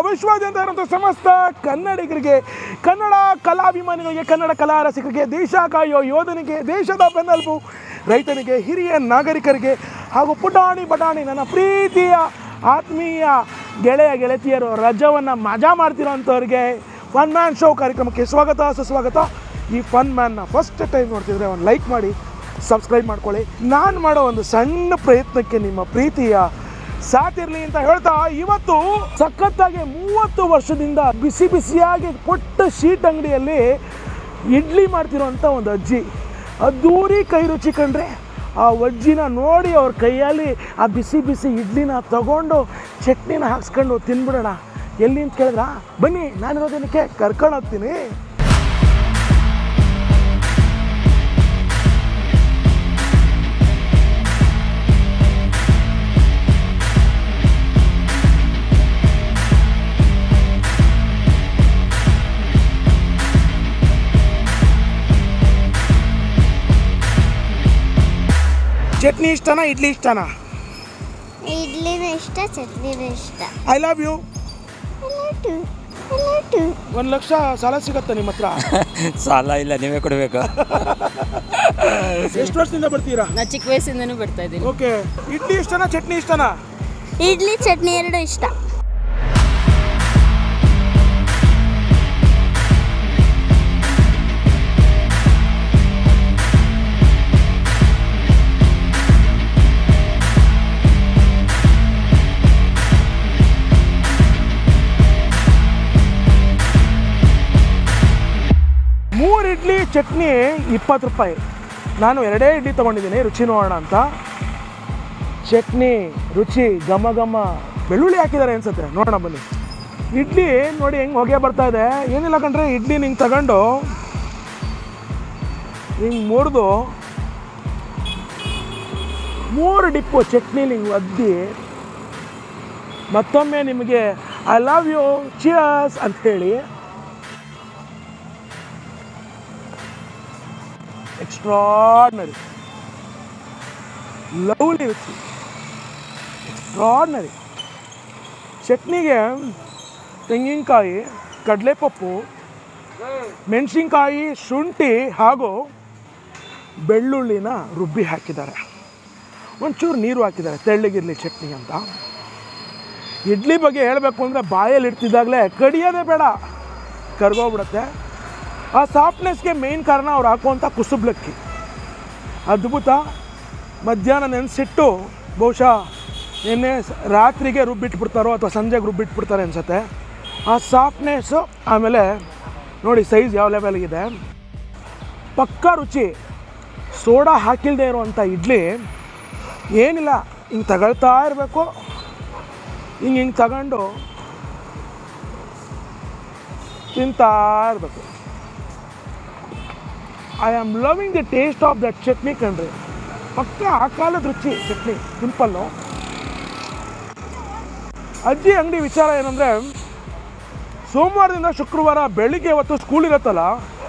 ವಿಶ್ವಾದ್ಯಂತ ಇರುವಂಥ ಸಮಸ್ತ ಕನ್ನಡಿಗರಿಗೆ ಕನ್ನಡ ಕಲಾಭಿಮಾನಿಗಳಿಗೆ ಕನ್ನಡ ಕಲಾ ರಸಿಕರಿಗೆ ದೇಶ ಕಾಯೋ ಯೋಧನಿಗೆ ದೇಶದ ಬೆನ್ನೆಲುಬು ರೈತನಿಗೆ ಹಿರಿಯ ನಾಗರಿಕರಿಗೆ ಹಾಗೂ ಪುಟಾಣಿ ಬಟಾಣಿ ನನ್ನ ಪ್ರೀತಿಯ ಆತ್ಮೀಯ ಗೆಳೆಯ ಗೆಳತಿಯರು ರಜವನ್ನು ಮಜಾ ಮಾಡ್ತಿರೋಂಥವ್ರಿಗೆ ಫನ್ ಮ್ಯಾನ್ ಶೋ ಕಾರ್ಯಕ್ರಮಕ್ಕೆ ಸ್ವಾಗತ ಸುಸ್ವಾಗತ ಈ ಫನ್ ಮ್ಯಾನ್ನ ಫಸ್ಟ್ ಟೈಮ್ ನೋಡ್ತಿದ್ರೆ ಒಂದು ಲೈಕ್ ಮಾಡಿ ಸಬ್ಸ್ಕ್ರೈಬ್ ಮಾಡ್ಕೊಳ್ಳಿ ನಾನು ಮಾಡೋ ಒಂದು ಸಣ್ಣ ಪ್ರಯತ್ನಕ್ಕೆ ನಿಮ್ಮ ಪ್ರೀತಿಯ ಸಾಥಿರಲಿ ಅಂತ ಹೇಳ್ತಾ ಇವತ್ತು ಸಖತ್ತಾಗಿ ಮೂವತ್ತು ವರ್ಷದಿಂದ ಬಿಸಿ ಬಿಸಿಯಾಗಿ ಪುಟ್ಟ ಶೀಟ್ ಅಂಗಡಿಯಲ್ಲಿ ಇಡ್ಲಿ ಮಾಡ್ತಿರೋಂಥ ಒಂದು ಅಜ್ಜಿ ಅದ್ದೂರಿ ಕೈ ರುಚಿ ಕಂಡ್ರೆ ಆ ಅಜ್ಜಿನ ನೋಡಿ ಅವ್ರ ಕೈಯಲ್ಲಿ ಆ ಬಿಸಿ ಬಿಸಿ ಇಡ್ಲಿನ ತಗೊಂಡು ಚಟ್ನಿನ ಹಾಕ್ಸ್ಕೊಂಡು ತಿನ್ಬಿಡೋಣ ಎಲ್ಲಿ ಅಂತ ಕೇಳಿದ್ರ ಬನ್ನಿ ನಾನಿರೋದೇನಕ್ಕೆ ಕರ್ಕೊಂಡು ಹೋಗ್ತೀನಿ ಚಟ್ನಿ ಇಷ್ಟನಾ ಇಡ್ಲಿ ಇಷ್ಟನಾ ಇಡ್ಲಿನೂ ಇಷ್ಟ ಚಟ್ನಿನೂ ಇಷ್ಟ I love you a lot a lot ಒಂದು ಲಕ್ಷ ಸಾಲ ಸಿಗತ್ತಾ ನಿಮ್ಮ ಹತ್ರ ಸಾಲ ಇಲ್ಲ ನೀವೇ ಕೊಡಬೇಕು ಎಷ್ಟು ವರ್ಷದಿಂದ ಬರ್ತೀರಾ ನಾ ಚಿಕ್ಕ ವಯಸ್ಸಿಂದನೂ ಬರ್ತಾ ಇದ್ದೀನಿ ಓಕೆ ಇಡ್ಲಿ ಇಷ್ಟನಾ ಚಟ್ನಿ ಇಷ್ಟನಾ ಇಡ್ಲಿ ಚಟ್ನಿ ಎರಡು ಇಷ್ಟ ಮೂರು ಇಡ್ಲಿ ಚಟ್ನಿ ಇಪ್ಪತ್ತು ರೂಪಾಯಿ ನಾನು ಎರಡೇ ಇಡ್ಲಿ ತೊಗೊಂಡಿದ್ದೀನಿ ರುಚಿ ನೋಡೋಣ ಅಂತ ಚಟ್ನಿ ರುಚಿ ಘಮ ಘಮ ಬೆಳ್ಳುಳ್ಳಿ ಹಾಕಿದ್ದಾರೆ ಅನ್ಸುತ್ತೆ ನೋಡೋಣ ಬನ್ನಿ ಇಡ್ಲಿ ನೋಡಿ ಹೆಂಗೆ ಹೊಗೆ ಬರ್ತಾ ಇದೆ ಏನಿಲ್ಲ ಕಂಡ್ರೆ ಇಡ್ಲಿ ನಿಂಗೆ ತಗೊಂಡು ಹಿಂಗೆ ಮುರಿದು ಮೂರು ಡಿಪ್ಪು ಚಟ್ನಿ ಹಿಂಗೆ ಒದ್ದಿ ಮತ್ತೊಮ್ಮೆ ನಿಮಗೆ ಐ ಲವ್ ಯು ಚಿಯರ್ಸ್ ಅಂತ ಹೇಳಿ ಎಕ್ಸ್ಟ್ರಾಡ್ನರಿ ಲವ್ಲಿ ರುಚಿ ಎಕ್ಸ್ಟ್ರಾಡ್ನರಿ ಚಟ್ನಿಗೆ ತೆಂಗಿನಕಾಯಿ ಕಡಲೆಪಪ್ಪು ಮೆಣಸಿನ್ಕಾಯಿ ಶುಂಠಿ ಹಾಗೂ ಬೆಳ್ಳುಳ್ಳಿನ ರುಬ್ಬಿ ಹಾಕಿದ್ದಾರೆ ಒಂಚೂರು ನೀರು ಹಾಕಿದ್ದಾರೆ ತೆಳ್ಳಗಿರಲಿ ಚಟ್ನಿ ಅಂತ ಇಡ್ಲಿ ಬಗ್ಗೆ ಹೇಳಬೇಕು ಅಂದರೆ ಬಾಯಲ್ಲಿ ಇಡ್ತಿದ್ದಾಗಲೇ ಕಡಿಯೋದೇ ಬೇಡ ಕರ್ಗೋಗ್ಬಿಡತ್ತೆ ಆ ಸಾಫ್ಟ್ನೆಸ್ಗೆ ಮೇಯ್ನ್ ಕಾರಣ ಅವ್ರು ಹಾಕುವಂಥ ಕುಸುಬ್ಲಕ್ಕಿ ಅದ್ಭುತ ಮಧ್ಯಾಹ್ನ ನೆನೆಸಿಟ್ಟು ಬಹುಶಃ ನಿನ್ನೆ ಸ- ರಾತ್ರಿಗೆ ರುಬ್ಬಿಟ್ಬಿಡ್ತಾರೋ ಅಥವಾ ಸಂಜೆಗೆ ರುಬ್ಬಿಟ್ಬಿಡ್ತಾರೆ ಅನ್ಸುತ್ತೆ ಆ ಸಾಫ್ಟ್ನೆಸ್ಸು ಆಮೇಲೆ ನೋಡಿ ಸೈಜ್ ಯಾವ ಲೆವೆಲ್ಗಿದೆ ಪಕ್ಕಾ ರುಚಿ ಸೋಡಾ ಹಾಕಿಲ್ಲದೆ ಇರುವಂಥ ಇಡ್ಲಿ ಏನಿಲ್ಲ ಹಿಂಗೆ ತಗೊಳ್ತಾ ಇರಬೇಕು ಹಿಂಗೆ ಹಿಂಗೆ ತಗೊಂಡು ತಿಂತಾ ಇರಬೇಕು I am loving the taste of that chutney ಕಣ್ರಿ ಪಕ್ಕ ಆ ಕಾಲದ ರುಚಿ ಚಟ್ನಿ ಸಿಂಪಲ್ಲು ಅಜ್ಜಿ ಅಂಗಡಿ ವಿಚಾರ ಏನಂದರೆ ಸೋಮವಾರದಿಂದ ಶುಕ್ರವಾರ ಬೆಳಿಗ್ಗೆ ಹೊತ್ತು ಸ್ಕೂಲ್ ಇರುತ್ತಲ್ಲ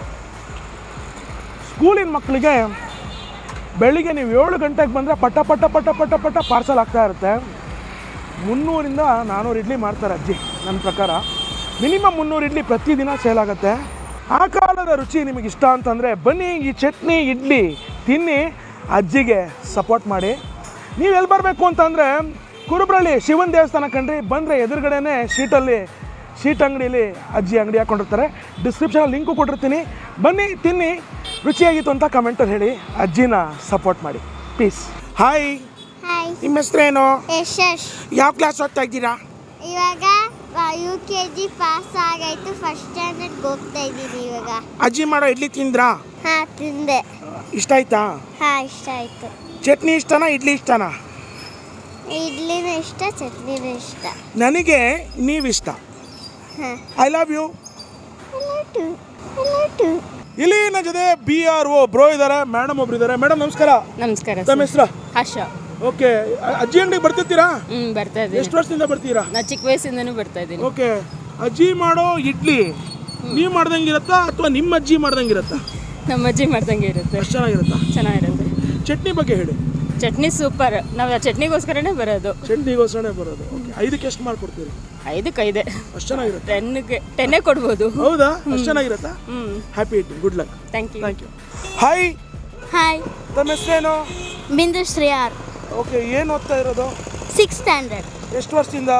ಸ್ಕೂಲಿನ ಮಕ್ಕಳಿಗೆ ಬೆಳಿಗ್ಗೆ ನೀವು ಏಳು ಗಂಟೆಗೆ ಬಂದರೆ ಪಟ ಪಟ ಪಟ ಪಟ ಪಟ ಪಾರ್ಸಲ್ ಆಗ್ತಾ ಇರುತ್ತೆ ಮುನ್ನೂರಿಂದ ನಾನ್ನೂರು ಇಡ್ಲಿ ಮಾಡ್ತಾರೆ ಅಜ್ಜಿ ನನ್ನ ಪ್ರಕಾರ ಮಿನಿಮಮ್ ಮುನ್ನೂರು ಇಡ್ಲಿ ಪ್ರತಿದಿನ ಸೇಲ್ ಆಗುತ್ತೆ ಆ ಕಾಲದ ರುಚಿ ನಿಮಗೆ ಇಷ್ಟ ಅಂತಂದರೆ ಬನ್ನಿ ಈ ಚಟ್ನಿ ಇಡ್ಲಿ ತಿನ್ನಿ ಅಜ್ಜಿಗೆ ಸಪೋರ್ಟ್ ಮಾಡಿ ನೀವು ಎಲ್ಲಿ ಬರಬೇಕು ಅಂತಂದರೆ ಕುರುಬ್ರಳ್ಳಿ ಶಿವನ ದೇವಸ್ಥಾನ ಕಂಡ್ರಿ ಬಂದರೆ ಎದುರುಗಡೆನೇ ಶೀಟಲ್ಲಿ ಶೀಟ್ ಅಂಗಡಿಯಲ್ಲಿ ಅಜ್ಜಿ ಅಂಗಡಿ ಹಾಕೊಂಡಿರ್ತಾರೆ ಡಿಸ್ಕ್ರಿಪ್ಷನಲ್ಲಿ ಲಿಂಕು ಕೊಟ್ಟಿರ್ತೀನಿ ಬನ್ನಿ ತಿನ್ನಿ ರುಚಿಯಾಗಿತ್ತು ಅಂತ ಕಮೆಂಟಲ್ಲಿ ಹೇಳಿ ಅಜ್ಜಿನ ಸಪೋರ್ಟ್ ಮಾಡಿ ಪೀಸ್ ಹಾಯ್ ಹಾಯ್ ನಿಮ್ಮ ಹೆಸರೇನು ಯಶಸ್ ಯಾವ ಕ್ಲಾಸ್ ಓದ್ತಾ ಇದ್ದೀರಾ ಇವಾಗ ಯು ಕೆ ಜಿ ಪಾಸ್ ಆಗಾಯ್ತು ಫಸ್ಟ್ ಸ್ಟ್ಯಾಂಡರ್ಡ್ಗೆ ಹೋಗ್ತಾ ಇದ್ದೀನಿ ಇವಾಗ ಅಜ್ಜಿ ಮಾಡೋ ಇಡ್ಲಿ ತಿಂದ್ರಾ ಹಾಂ ತಿಂದೆ ಇಷ್ಟ ಆಯ್ತಾ ಹಾಂ ಇಷ್ಟ ಆಯಿತು ಚಟ್ನಿ ಇಷ್ಟನಾ ಇಡ್ಲಿ ಇಷ್ಟನಾ ಇಡ್ಲಿನೂ ಇಷ್ಟ ಚಟ್ನಿನೂ ಇಷ್ಟ ನನಗೆ ನೀವಿಷ್ಟ ಹಾಂ I love you a lot a lot ಇಲ್ಲಿ ನನ್ನ ಜೊತೆ ಬಿ ಆರ್ ಓ ಬ್ರೋ ಇದ್ದಾರೆ ಮೇಡಮ್ ಒಬ್ರು ಇದ್ದಾರೆ ಮೇಡಮ್ ನಮಸ್ಕಾರ ನಮಸ್ಕಾರ ತಮ್ಮ ಹೆಸರು ಆಶಾ ಓಕೆ ಅಜ್ಜಿ ಅಂಗಡಿಗೆ ಬರ್ತಿರ್ತೀರಾ ಹ್ಮ್ ಬರ್ತಾ ಇದ್ದೀನಿ ಎಷ್ಟು ವರ್ಷದಿಂದ ಬರ್ತೀರಾ ನಾ ಚಿಕ್ಕ ವಯಸ್ಸಿಂದನೂ ಬರ್ತಾ ಇದ್ದೀನಿ ಓಕೆ ಅಜ್ಜಿ ಮಾಡೋ ಇಡ್ಲಿ ನೀವು ಮಾಡ್ದಂಗಿರತ್ತಾ ಅಥವಾ ನಿಮ್ಮ ಅಜ್ಜಿ ಮಾಡ್ದಂಗಿರತ್ತಾ ನಮ್ಮ ಅಜ್ಜಿ ಮಾಡ್ದಂಗೆ ಇರುತ್ತೆ ಅಷ್ಟು ಚೆನ್ನಾಗಿರುತ್ತಾ ಚೆನ್ನಾಗಿರುತ್ತೆ ಚಟ್ನಿ ಬಗ್ಗೆ ಹೇಳಿ ಚಟ್ನಿ ಸೂಪರ್ ನಾವು ಆ ಚಟ್ನಿಗೋಸ್ಕರನೇ ಬರೋದು ಚಟ್ನಿಗೋಸ್ಕರನೇ ಬರೋದು ಓಕೆ ಐದಕ್ಕೆ ಎಷ್ಟು ಮಾಡ್ಕೊಡ್ತೀರಿ ಐದಕ್ಕೆ ಐದೆ ಅಷ್ಟು ಚೆನ್ನಾಗಿರುತ್ತೆ ಟೆನ್ಗೆ ಟೆನ್ನೇ ಕೊಡ್ಬೋದು ಹೌದಾ ಅಷ್ಟು ಚೆನ್ನಾಗಿರುತ್ತಾ ಹ್ಞೂ happy eating good luck thank you thank you hi hi ತಮ್ಮ ಹೆಸರೇನು ಬಿಂದು ಶ್ರೀಯಾರ್ ಓಕೆ ಏನು ಓದ್ತಾ ಇರೋದು ಸಿಕ್ಸ್ ಸ್ಟ್ಯಾಂಡರ್ಡ್ ಎಷ್ಟು ವರ್ಷದಿಂದ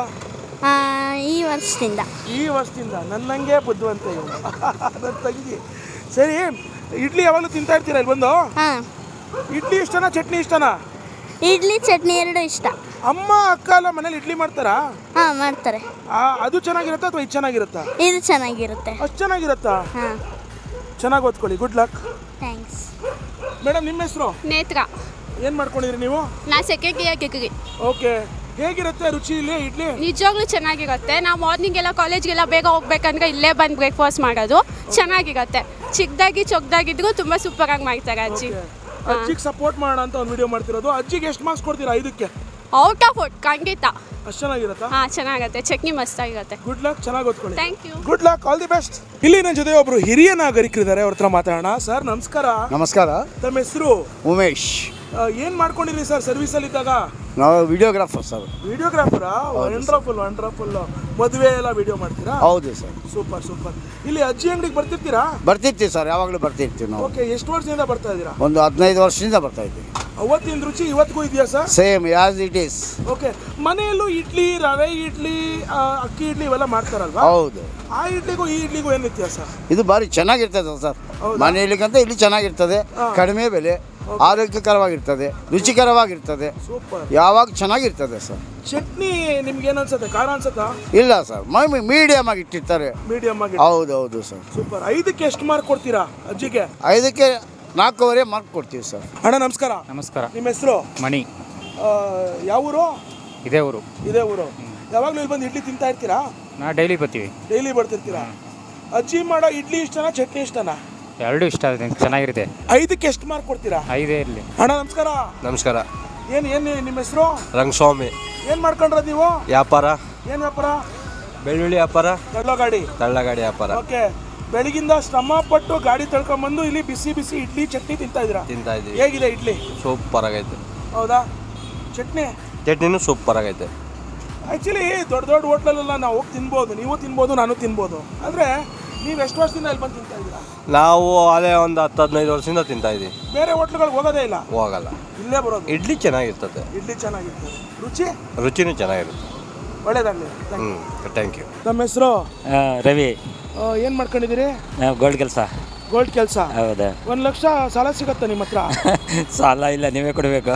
ಈ ವರ್ಷದಿಂದ ಈ ವರ್ಷದಿಂದ ನನ್ನಂಗೆ ಬುದ್ಧಿವಂತ ಇವನು ನನ್ನ ತಂಗಿ ಸರಿ ಇಡ್ಲಿ ಯಾವಾಗಲೂ ತಿಂತಾ ಇರ್ತೀರಾ ಇಲ್ಲಿ ಬಂದು ಹಾಂ ಇಡ್ಲಿ ಇಷ್ಟನಾ ಚಟ್ನಿ ಇಷ್ಟನಾ ಇಡ್ಲಿ ಚಟ್ನಿ ಎರಡು ಇಷ್ಟ ಅಮ್ಮ ಅಕ್ಕ ಎಲ್ಲ ಮನೇಲಿ ಇಡ್ಲಿ ಮಾಡ್ತಾರಾ ಹಾಂ ಮಾಡ್ತಾರೆ ಆ, ಅದು ಚೆನ್ನಾಗಿರುತ್ತಾ ಅಥವಾ ಇದು ಚೆನ್ನಾಗಿರುತ್ತಾ ಇದು ಚೆನ್ನಾಗಿರುತ್ತೆ ಅಷ್ಟು ಚೆನ್ನಾಗಿರುತ್ತಾ ಹಾಂ ಚೆನ್ನಾಗಿ ಓದ್ಕೊಳ್ಳಿ ಗುಡ್ ಲಕ್ ಥ್ಯಾಂಕ್ಸ್ ಮೇಡಮ್ ನಿಮ್ಮ ಹೆಸರು ನೇತ್ರ ಏನು ಮಾಡ್ಕೊಂಡಿದ್ರಿ ನೀವು ನಾ ಸೆಕೆಂಡ್ ಕೆಕ್ರಿ ಓಕೆ ಹೇಗಿರುತ್ತೆ ರುಚಿ ಇಲ್ಲಿ ಇಡ್ಲಿ ನಿಜವಾಗ್ಲೂ ಚೆನ್ನಾಗಿರುತ್ತೆ ನಾವು ಮಾರ್ನಿಂಗ್ ಎಲ್ಲ ಕಾಲೇಜ್ಗೆಲ್ಲ ಬೇಗ ಹೋಗ್ಬೇಕಂದ್ರೆ ಇಲ್ಲೇ ಬಂದು ಬ್ರೇಕ್ಫಾಸ್ಟ್ ಮಾಡೋದು ಚೆನ್ನಾಗಿರುತ್ತೆ ಚಿಕ್ಕದಾಗಿ ಚೊಕ್ಕದಾಗಿದ್ರು ತುಂಬ ಸೂಪರಾಗಿ ಮಾಡ್ತಾರೆ ಅಜ್ಜಿ ಅಜ್ಜಿಗೆ ಸಪೋರ್ಟ್ ಮಾಡೋಣ ಅಂತ ಒಂದು ವಿಡಿಯೋ ಮಾಡ್ತಿರೋದು ಅಜ್ಜಿಗೆ ಎಷ್ಟು ಮಾರ್ಕ್ಸ್ ಕೊಡ್ತೀರಾ ಐದಕ್ಕೆ ಔಟ್ ಆಫ್ ಔಟ್ ಖಂಡಿತ ಅಷ್ಟು ಚೆನ್ನಾಗಿರುತ್ತಾ ಹಾಂ ಚೆನ್ನಾಗತ್ತೆ ಚಟ್ನಿ ಮಸ್ತಾಗಿರುತ್ತೆ ಗುಡ್ ಲಕ್ ಚೆನ್ನಾಗಿ ಓದ್ಕೊಳ್ಳಿ thank you good luck all the best ಇಲ್ಲಿ ನನ್ನ ಜೊತೆ ಒಬ್ರು ಹಿರಿಯ ನಾಗರಿಕರಿದ್ದಾರೆ ಅವ್ರ ಹತ್ರ ಮಾತಾಡೋಣ ಸರ್ ನಮಸ್ಕಾರ ನಮಸ್ಕಾರ ತಮ್ಮ ಹೆಸರು ಉಮೇಶ್ ಏನು ಮಾಡ್ಕೊಂಡಿರಿ ಸರ್ ಸರ್ವಿಸಲ್ಲಿ ಇದ್ದಾಗ ನಾವು ವಿಡಿಯೋಗ್ರಾಫರ್ ಸರ್ ವಿಡಿಯೋಗ್ರಾಫರಾ ವಂಡರ್ಫುಲ್ ವಂಡರ್ಫುಲ್ ಮದುವೆ ಎಲ್ಲ ವಿಡಿಯೋ ಮಾಡ್ತೀರಾ ಹೌದು ಸರ್ ಸೂಪರ್ ಸೂಪರ್ ಇಲ್ಲಿ ಅಜ್ಜಿ ಅಂಗಡಿಗೆ ಬರ್ತಿರ್ತೀರಾ ಬರ್ತಿರ್ತೀವಿ ಸರ್ ಯಾವಾಗಲೂ ಬರ್ತಿರ್ತೀವಿ ನಾವು ಓಕೆ ಎಷ್ಟು ವರ್ಷದಿಂದ ಬರ್ತಾ ಇದ್ದೀರಾ ಒಂದು ಹದಿನೈದು ವರ್ಷದಿಂದ ಬರ್ತಾ ಇದ್ದೀವಿ ಅವತ್ತಿನ ರುಚಿ ಇವತ್ತಿಗೂ ಇದೆಯಾ sir same yes it is okay ಮನೆಯಲ್ಲೂ ಇಡ್ಲಿ ರವೆ ಇಡ್ಲಿ ಆ, ಅಕ್ಕಿ ಇಡ್ಲಿ ಇವೆಲ್ಲ ಮಾಡ್ತಾರಲ್ವಾ ಹೌದು ಆ ಇಡ್ಲಿಗೂ ಈ ಇಡ್ಲಿಗೂ ಏನು ವ್ಯತ್ಯಾಸ ಇದು ಭಾರಿ ಚೆನ್ನಾಗಿರ್ತದೆ ಸರ್ ಹೌದಾ? ಮನೆಯಲ್ಲಿಗಂತ ಇಲ್ಲಿ ಚೆನ್ನಾಗಿರ್ತದೆ ಕಡಿಮೆ ಬೆಲೆ ಆರೋಗ್ಯಕರವಾಗಿರ್ತದೆ ರುಚಿಕರವಾಗಿರ್ತದೆ ಸೂಪರ್ ಯಾವಾಗ ಚೆನ್ನಾಗಿರ್ತದೆ ಸರ್ ಚಟ್ನಿ ನಿಮ್ಗೆ ಏನು ಅನ್ಸುತ್ತೆ ಖಾರ ಅನ್ಸುತ್ತಾ ಇಲ್ಲ ಸರ್ ಮೀಡಿಯಮ್ ಆಗಿ ಇಟ್ಟಿರ್ತಾರೆ ಮೀಡಿಯಮ್ ಆಗಿ ಹೌದು ಹೌದು ಸರ್ ಸೂಪರ್ ಐದಕ್ಕೆ ಎಷ್ಟು ಮಾರ್ಕ್ ಕೊಡ್ತೀರಾ ಅಜ್ಜಿಗೆ ಐದಕ್ಕೆ ನಾಲ್ಕೂವರೆ ಮಾರ್ಕ್ ಕೊಡ್ತೀವಿ ಸರ್ ಅಣ್ಣ ನಮಸ್ಕಾರ ನಮಸ್ಕಾರ ನಿಮ್ಮ ಹೆಸರು ಮಣಿ ಯಾವ ಊರು ಇದೇ ಊರು ಇದೇ ಊರು ಯಾವಾಗಲೂ ಇಲ್ಲಿ ಬಂದು ಇಡ್ಲಿ ತಿಂತಾ ಇರ್ತೀರಾ ನಾ ಡೈಲಿ ಬರ್ತೀವಿ ಡೈಲಿ ಬರ್ತಿರ್ತೀರಾ ಅಜ್ಜಿ ಮಾಡೋ ಇಡ್ಲಿ ಇಷ್ಟನಾ ಚಟ್ನಿ ಇಷ್ಟನಾ ಎರಡೂ ಇಷ್ಟ ಆಗುತ್ತೆ ಚೆನ್ನಾಗಿರುತ್ತೆ ಐದಕ್ಕೆ ಎಷ್ಟು ಮಾರ್ಕ್ ಕೊಡ್ತೀರಾ ಐದೇ ಇರಲಿ ಅಣ್ಣ ನಮಸ್ಕಾರ ನಮಸ್ಕಾರ ಏನು ಏನು ನಿಮ್ಮ ಹೆಸರು ರಂಗಸ್ವಾಮಿ ಏನು ಮಾಡ್ಕೊಂಡ್ರ ನೀವು ವ್ಯಾಪಾರ ಏನು ವ್ಯಾಪಾರ ಬೆಳ್ಳುಳ್ಳಿ ವ್ಯಾಪಾರ ತಳ್ಳೋ ಗಾಡಿ ತಳ್ಳಗಾಡಿ ವ್ಯಾಪಾರ ಓಕೆ ಬೆಳಗಿಂದ ಶ್ರಮ ಪಟ್ಟು ಗಾಡಿ ತಳ್ಕೊಂಬಂದು ಇಲ್ಲಿ ಬಿಸಿ ಬಿಸಿ ಇಡ್ಲಿ ಚಟ್ನಿ ತಿಂತಾ ಇದ್ದೀರಾ ತಿಂತಾ ಇದ್ದೀವಿ ಹೇಗಿದೆ ಇಡ್ಲಿ ಸೂಪರ್ ಆಗೈತೆ ಹೌದಾ ಚಟ್ನಿ ಚಟ್ನಿನೂ ಸೂಪರ್ ಆಗೈತೆ ಆ್ಯಕ್ಚುಲಿ ದೊಡ್ಡ ದೊಡ್ಡ ಹೋಟ್ಲಲ್ಲೆಲ್ಲ ನಾವು ಹೋಗಿ ತಿನ್ಬೋದು ನೀವು ತಿನ್ಬೋದು ನಾನು ತಿನ್ಬೋದು ಆದರೆ ನೀವು ಎಷ್ಟು ವರ್ಷದಿಂದ ಇಲ್ಲಿ ಬಂದು ತಿಂತಾ ಇದ್ದೀರಾ ನಾವು ಅದೇ ಒಂದು ಹತ್ತು ಹದಿನೈದು ವರ್ಷದಿಂದ ತಿಂತಾ ಇದ್ದೀವಿ ಬೇರೆ ಹೋಟ್ಲುಗಳಿಗೆ ಹೋಗೋದೇ ಇಲ್ಲ ಹೋಗಲ್ಲ ಇಲ್ಲೇ ಬರೋದು ಇಡ್ಲಿ ಚೆನ್ನಾಗಿರ್ತದೆ ಇಡ್ಲಿ ಚೆನ್ನಾಗಿರ್ತದೆ ರುಚಿ ರುಚಿನೂ ಚೆನ್ನಾಗಿರುತ್ತೆ ಒಳ್ಳೇದಾಗಲಿ ಹ್ಞೂ ಥ್ಯಾಂಕ್ ಯು ನಮ್ಮ ಹೆಸರು ರವಿ ಏನು ಮಾಡ್ಕೊಂಡಿದ್ದೀರಿ ನಾವು ಗೋಲ್ಡ್ ಕೆಲಸ ಗೋಲ್ಡ್ ಕೆಲಸ ಹೌದಾ ಒಂದು ಲಕ್ಷ ಸಾಲ ಸಿಗತ್ತಾ ನಿಮ್ಮ ಹತ್ರ ಸಾಲ ಇಲ್ಲ ನೀವೇ ಕೊಡಬೇಕು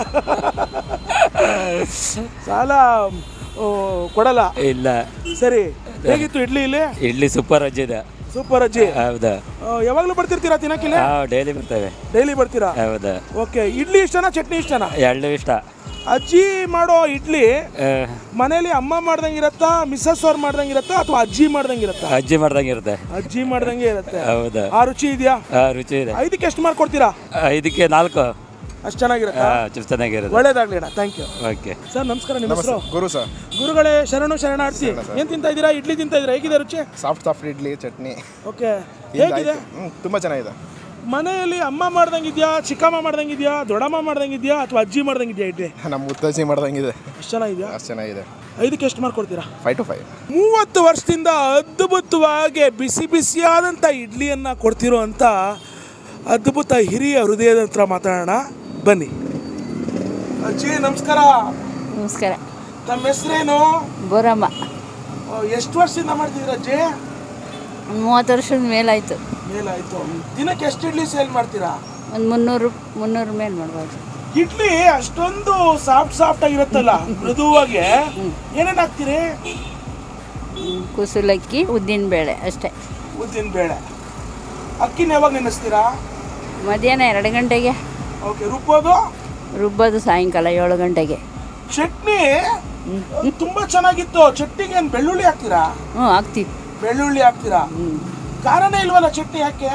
ಸಾಲ ಓ, ಕೊಡಲ್ಲ ಇಲ್ಲ ಸರಿ ಹೇಗಿತ್ತು ಇಡ್ಲಿ ಇಲ್ಲಿ ಇಡ್ಲಿ ಸೂಪರ್ ಅಜ್ಜಿದೆ ಸೂಪರ್ ಅಜ್ಜಿ ಹೌದಾ ಆ, ಯಾವಾಗ್ಲೂ ಬರ್ತಿರ್ತೀರಾ ತಿನ್ನಕ್ಕಿಲ್ಲ ನಾವು ಡೈಲಿ ಬರ್ತೇವೆ ಡೈಲಿ ಬರ್ತೀರಾ ಹೌದಾ ಓಕೆ ಇಡ್ಲಿ ಇಷ್ಟನಾ ಚಟ್ನಿ ಇಷ್ಟನಾ ಎರಡು ಇಷ್ಟ ಅಜ್ಜಿ ಮಾಡೋ ಇಡ್ಲಿ ಆ, ಮನೇಲಿ ಅಮ್ಮ ಮಾಡ್ದಂಗೆ ಇರತ್ತಾ ಮಿಸ್ಸಸ್ ಅವ್ರು ಮಾಡ್ದಂಗೆ ಇರತ್ತಾ ಅಥವಾ ಅಜ್ಜಿ ಮಾಡ್ದಂಗೆ ಇರತ್ತಾ ಅಜ್ಜಿ ಮಾಡ್ದಂಗೆ ಇರುತ್ತೆ ಅಜ್ಜಿ ಮಾಡ್ದಂಗೆ ಇರುತ್ತೆ ಹೌದಾ ಆ ರುಚಿ ಇದೆಯಾ ಆ, ರುಚಿ ಇದೆ ಐದಕ್ಕೆ ಎಷ್ಟು ಮಾರ್ಕ್ ಕೊಡ್ತೀರಾ ಐದಕ್ಕೆ ನಾಲ್ಕು ಅಷ್ಟು ಚೆನ್ನಾಗಿರುತ್ತೆ ಹಾಂ ಚುಪ್ ಚೆನ್ನಾಗಿರುತ್ತೆ ಒಳ್ಳೇದಾಗ್ಲಿ ಅಣ್ಣ ಥ್ಯಾಂಕ್ ಯು ಓಕೆ ಸರ್ ನಮಸ್ಕಾರ ನಿಮ್ಮ ಹೆಸರು ಗುರು ಸರ್ ಗುರುಗಳೇ ಶರಣು ಶರಣಾರ್ಥಿ ಏನ್ ತಿಂತಾ ಇದ್ದೀರಾ ಇಡ್ಲಿ ತಿಂತಾ ಇದ್ದೀರಾ ಹೇಗಿದೆ ರುಚಿ soft soft idli chutney okay ಹೇಗಿದೆ ಹ್ಞೂ ತುಂಬ ಚೆನ್ನಾಗಿದೆ ಮನೆಯಲ್ಲಿ ಅಮ್ಮ ಮಾಡ್ದಂಗಿದ್ಯಾ ಚಿಕ್ಕಮ್ಮ ಮಾಡ್ದಂಗಿದ್ಯಾ ದೊಡ್ಡಮ್ಮ ಮಾಡ್ದಂಗಿದ್ಯಾ ಅಥವಾ ಅಜ್ಜಿ ಮಾಡ್ದಂಗಿದ್ಯಾ ಇಡ್ಲಿ ನಮ್ಮ ಮುತ್ತಜ್ಜಿ ಮಾಡ್ದಂಗಿದೆ ಅಷ್ಟು ಚೆನ್ನಾಗಿದ್ಯಾ ಅಷ್ಟು ಚೆನ್ನಾಗಿದೆ ಐದಕ್ಕೆ ಎಷ್ಟು ಮಾರ್ಕ್ ಕೊಡ್ತೀರಾ ಫೈವ್ ಟು ಫೈವ್ ಮೂವತ್ತು ವರ್ಷದಿಂದ ಅದ್ಭುತವಾಗಿ ಬಿಸಿ ಬಿಸಿಯಾದಂಥ ಇಡ್ಲಿಯನ್ನು ಕೊಡ್ತಿರೋ ಅಂತ ಅದ್ಭುತ ಹಿರಿಯ ಹೃದಯದ ಹತ್ರ ಮಾತಾಡೋಣ ಬನ್ನಿ ಅಜ್ಜಿ ನಮಸ್ಕಾರ ನಮಸ್ಕಾರ ತಮ್ಮ ಹೆಸರೇನು ಬೋರಮ್ಮ ಎಷ್ಟು ವರ್ಷದಿಂದ ಮಾಡ್ತಿದ್ದೀರ ಅಜ್ಜಿ ಒಂದು ಮೂವತ್ತು ವರ್ಷದ ಮೇಲಾಯಿತು ಮೇಲಾಯ್ತು ದಿನಕ್ಕೆ ಎಷ್ಟು ಇಡ್ಲಿ ಸೇಲ್ ಮಾಡ್ತೀರಾ ಒಂದು ಮುನ್ನೂರು ಮುನ್ನೂರು ಮೇಲೆ ಮಾಡ್ಬೋದು ಇಡ್ಲಿ ಅಷ್ಟೊಂದು ಸಾಫ್ಟ್ ಸಾಫ್ಟ್ ಆಗಿರುತ್ತಲ್ಲ ಮೃದುವಾಗಿ ಏನೇನು ಹಾಕ್ತೀರಿ ಹ್ಮ್, ಕುಸುಲಕ್ಕಿ ಉದ್ದಿನ ಬೇಳೆ ಅಷ್ಟೇ ಉದ್ದಿನ ಬೇಳೆ ಅಕ್ಕಿನ ಯಾವಾಗ ನೆನೆಸ್ತೀರಾ ಮಧ್ಯಾಹ್ನ ಎರಡು ಗಂಟೆಗೆ ಓಕೆ ರುಬ್ಬೋದು ರುಬ್ಬೋದು ಸಾಯಂಕಾಲ ಏಳು ಗಂಟೆಗೆ ಚಟ್ನಿ ತುಂಬಾ ಚೆನ್ನಾಗಿತ್ತು ಚಟ್ನಿಗೆ ಏನು ಬೆಳ್ಳುಳ್ಳಿ ಹಾಕ್ತೀರಾ ಹ್ಞೂ ಹಾಕ್ತೀವಿ ಬೆಳ್ಳುಳ್ಳಿ ಹಾಕ್ತೀರಾ ಖಾರನೇ ಇಲ್ವಲ್ಲ ಚಟ್ನಿ ಯಾಕೆ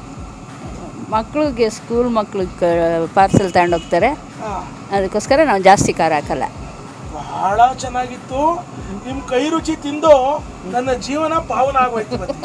ಮಕ್ಳಿಗೆ ಸ್ಕೂಲ್ ಮಕ್ಳಿಗೆ ಪಾರ್ಸೆಲ್ ತಗೊಂಡೋಗ್ತಾರೆ ಹಾ, ಅದಕ್ಕೋಸ್ಕರ ನಾವು ಜಾಸ್ತಿ ಖಾರ ಹಾಕಲ್ಲ ಬಹಳ ಚೆನ್ನಾಗಿತ್ತು ನಿಮ್ ಕೈ ರುಚಿ ತಿಂದು ನನ್ನ ಜೀವನ ಪಾವನ ಆಗೋಯ್ತು ಇವತ್ತು.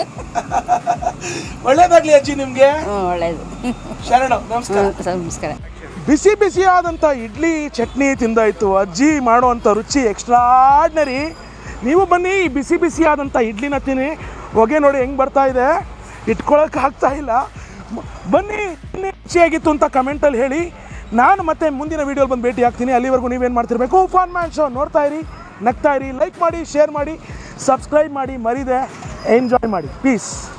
ಒಳ್ಳೇದಾಗ್ಲಿ ಅಜ್ಜಿ ನಿಮ್ಗೆ ಹ್ಞೂ ಒಳ್ಳೆಯದು ಶರಣ ನಮಸ್ಕಾರ ನಮಸ್ಕಾರ ಬಿಸಿ ಬಿಸಿಯಾದಂಥ ಇಡ್ಲಿ ಚಟ್ನಿ ತಿಂದಾಯ್ತು ಅಜ್ಜಿ ಮಾಡುವಂಥ ರುಚಿ ಎಕ್ಸ್ಟ್ರಾಡ್ನರಿ ನೀವು ಬನ್ನಿ ಈ ಬಿಸಿ ಬಿಸಿ ಆದಂಥ ಇಡ್ಲಿನ ತಿನ್ನಿ ಹೊಗೆ ನೋಡಿ ಹೆಂಗೆ ಬರ್ತಾ ಇದೆ ಇಟ್ಕೊಳಕ್ಕೆ ಆಗ್ತಾ ಇಲ್ಲ ಮ- ಬನ್ನಿ ಇನ್ನೇ ರುಚಿಯಾಗಿತ್ತು ಅಂತ ಕಮೆಂಟಲ್ಲಿ ಹೇಳಿ ನಾನು ಮತ್ತೆ ಮುಂದಿನ ವೀಡಿಯೋಲಿ ಬಂದು ಭೇಟಿ ಆಗ್ತೀನಿ ಅಲ್ಲಿವರೆಗೂ ನೀವೇನು ಮಾಡ್ತಿರ್ಬೇಕು ಫಾನ್ ಮ್ಯಾನ್ ಶೋ ನೋಡ್ತಾ ಇರಿ ನಗ್ತಾ ಇರಿ ಲೈಕ್ ಮಾಡಿ ಶೇರ್ ಮಾಡಿ ಸಬ್ಸ್ಕ್ರೈಬ್ ಮಾಡಿ ಮರಿದೆ ಎಂಜಾಯ್ ಮಾಡಿ ಪೀಸ್